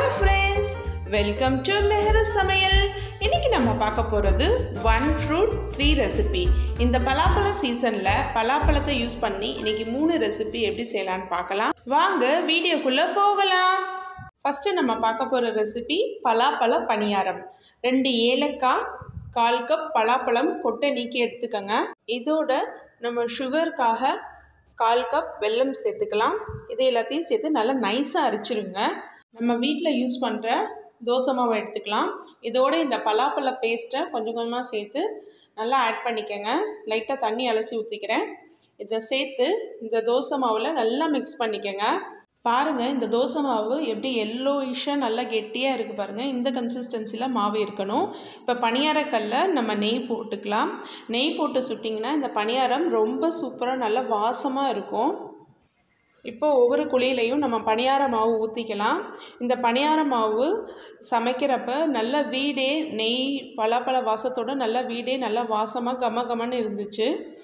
hi friends welcome to Meharu சமையல் இன்னைக்கு நம்ம பார்க்க போகிறது ஒன் ஃப்ரூட் த்ரீ ரெசிபி இந்த பலாப்பழ சீசனில் பலாப்பழத்தை யூஸ் பண்ணி இன்னைக்கு மூணு ரெசிபி எப்படி செய்யலான்னு பார்க்கலாம் வாங்க வீடியோக்குள்ளே போகலாம் ஃபஸ்ட்டு நம்ம பார்க்க போகிற ரெசிபி பலாப்பழ பணியாரம் ரெண்டு ஏலக்காய் கால் கப் பலாப்பழம் கொட்டை நீக்கி எடுத்துக்கோங்க இதோட நம்ம சுகருக்காக கால் கப் வெல்லம் சேர்த்துக்கலாம் இது எல்லாத்தையும் சேர்த்து நல்லா நைஸாக அரைச்சிருங்க நம்ம வீட்டில் யூஸ் பண்ணுற தோசை மாவை எடுத்துக்கலாம் இதோட இந்த பலாப்பழ பேஸ்ட்டை கொஞ்சம் கொஞ்சமாக சேர்த்து நல்லா ஆட் பண்ணிக்கோங்க லைட்டாக தண்ணி அலசி ஊற்றிக்கிறேன் இதை சேர்த்து இந்த தோசை மாவில் நல்லா மிக்ஸ் பண்ணிக்கோங்க பாருங்கள் இந்த தோசை மாவு எப்படி எல்லோயிஷாக நல்லா கெட்டியாக இருக்குது பாருங்கள் இந்த கன்சிஸ்டன்சியில் மாவு இருக்கணும் இப்போ பணியாரக்கல்ல நம்ம நெய் போட்டுக்கலாம் நெய் போட்டு சுட்டிங்கன்னா இந்த பணியாரம் ரொம்ப சூப்பராக நல்லா வாசமாக இருக்கும் இப்போ ஒவ்வொரு குழியிலையும் நம்ம பணியார மாவு ஊற்றிக்கலாம் இந்த பணியார மாவு சமைக்கிறப்ப நல்ல வீடே நெய் பலாப்பழ வாசத்தோட நல்ல வீடே நல்லா வாசமாக கம கமன்னு இருந்துச்சு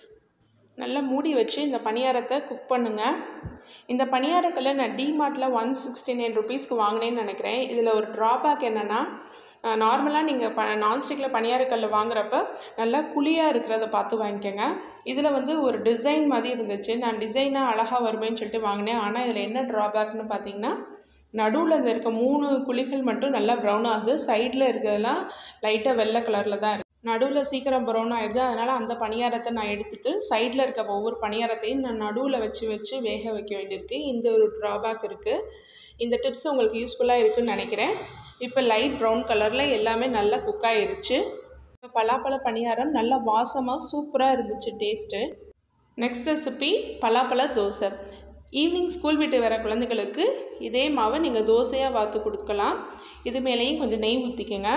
நல்லா மூடி வச்சு இந்த பணியாரத்தை குக் பண்ணுங்கள் இந்த பணியாரக்கல்லை நான் டிமார்ட்டில் ஒன் சிக்ஸ்டி நைன் ருபீஸ்க்கு வாங்கினேன்னு நினைக்கிறேன் இதில் ஒரு ட்ராபேக் என்னென்னா நார்மலாக நீங்கள் ப நான்ஸ்டிக்கில் பணியாரக்கல் வாங்குறப்ப நல்லா குழியாக இருக்கிறத பார்த்து வாங்கிக்கோங்க இதில் வந்து ஒரு டிசைன் மாதிரி இருந்துச்சு நான் டிசைனாக அழகாக வருமேன்னு சொல்லிட்டு வாங்கினேன் ஆனால் இதில் என்ன ட்ராபேக்னு பார்த்தீங்கன்னா நடுவில் இந்த இருக்க மூணு குழிகள் மட்டும் நல்லா ப்ரௌன் ஆகுது சைடில் இருக்கிறதெல்லாம் லைட்டாக வெள்ளை கலரில் தான் இருக்குது நடுவில் சீக்கிரம் ப்ரௌன் ஆகிடுது அதனால் அந்த பணியாரத்தை நான் எடுத்துகிட்டு சைடில் இருக்க ஒவ்வொரு பணியாரத்தையும் நான் நடுவில் வச்சு வச்சு வேக வைக்க வேண்டியிருக்கு இந்த ஒரு ட்ராபேக் இருக்குது இந்த டிப்ஸ் உங்களுக்கு யூஸ்ஃபுல்லாக இருக்குதுன்னு நினைக்கிறேன் இப்போ லைட் ப்ரௌன் கலரில் எல்லாமே நல்லா குக் ஆயிருச்சு இப்போ பலாப்பழ பணியாரம் நல்லா வாசமாக சூப்பராக இருந்துச்சு டேஸ்ட்டு நெக்ஸ்ட் ரெசிபி பலாப்பழ தோசை ஈவினிங் ஸ்கூல் விட்டு வர குழந்தைகளுக்கு இதே மாவை நீங்கள் தோசையாக வார்த்து கொடுக்கலாம் இது மேலேயும் கொஞ்சம் நெய் ஊற்றிக்கோங்க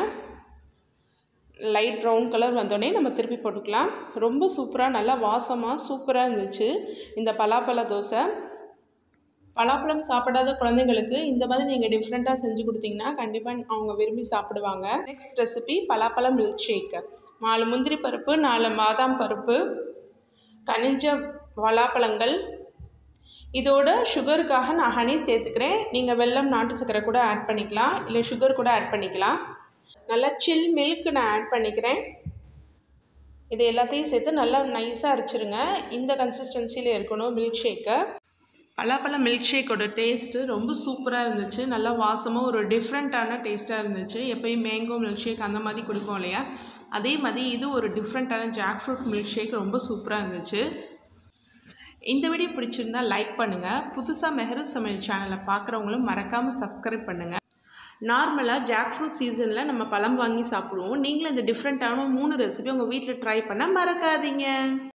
லைட் ப்ரௌன் கலர் வந்தோடனே நம்ம திருப்பி போட்டுக்கலாம் ரொம்ப சூப்பராக நல்லா வாசமாக சூப்பராக இருந்துச்சு இந்த பலாப்பழ தோசை பலாப்பழம் சாப்பிடாத குழந்தைங்களுக்கு இந்த மாதிரி நீங்கள் டிஃப்ரெண்ட்டாக செஞ்சு கொடுத்தீங்கன்னா கண்டிப்பாக அவங்க விரும்பி சாப்பிடுவாங்க நெக்ஸ்ட் ரெசிபி பலாப்பழம் மில்க் ஷேக் நாலு முந்திரி பருப்பு நாலு பாதாம் பருப்பு கனிஞ்ச பலாப்பழங்கள் இதோட சுகருக்காக நான் ஹனி சேர்த்துக்கிறேன் நீங்கள் வெல்லம் நாட்டு சக்கரை கூட ஆட் பண்ணிக்கலாம் இல்லை சுகர் கூட ஆட் பண்ணிக்கலாம் நல்லா சில் மில்க் நான் ஆட் பண்ணிக்கிறேன் இது எல்லாத்தையும் சேர்த்து நல்லா நைஸாக அரைச்சிருங்க இந்த கன்சிஸ்டன்சியில் இருக்கணும் மில்க் ஷேக்கை பலாப்பழ மில்க் ஷேக்கோட டேஸ்ட்டு ரொம்ப சூப்பராக இருந்துச்சு நல்லா வாசமாக ஒரு டிஃப்ரெண்ட்டான டேஸ்ட்டாக இருந்துச்சு எப்பயும் மேங்கோ மில்க் ஷேக் அந்த மாதிரி கொடுப்போம் இல்லையா அதே மாதிரி இது ஒரு டிஃப்ரெண்ட்டான ஜாக் ஃப்ரூட் மில்க் ஷேக் ரொம்ப சூப்பராக இருந்துச்சு இந்த வீடியோ பிடிச்சிருந்தா லைக் பண்ணுங்கள் புதுசாக மெஹரு சமையல் சேனலை பார்க்குறவங்களும் மறக்காமல் சப்ஸ்கிரைப் பண்ணுங்கள் நார்மலாக ஜாக் ஃப்ரூட் சீசனில் நம்ம பழம் வாங்கி சாப்பிடுவோம் நீங்களும் இந்த டிஃப்ரெண்ட்டான மூணு ரெசிபி உங்கள் வீட்டில் ட்ரை பண்ண மறக்காதீங்க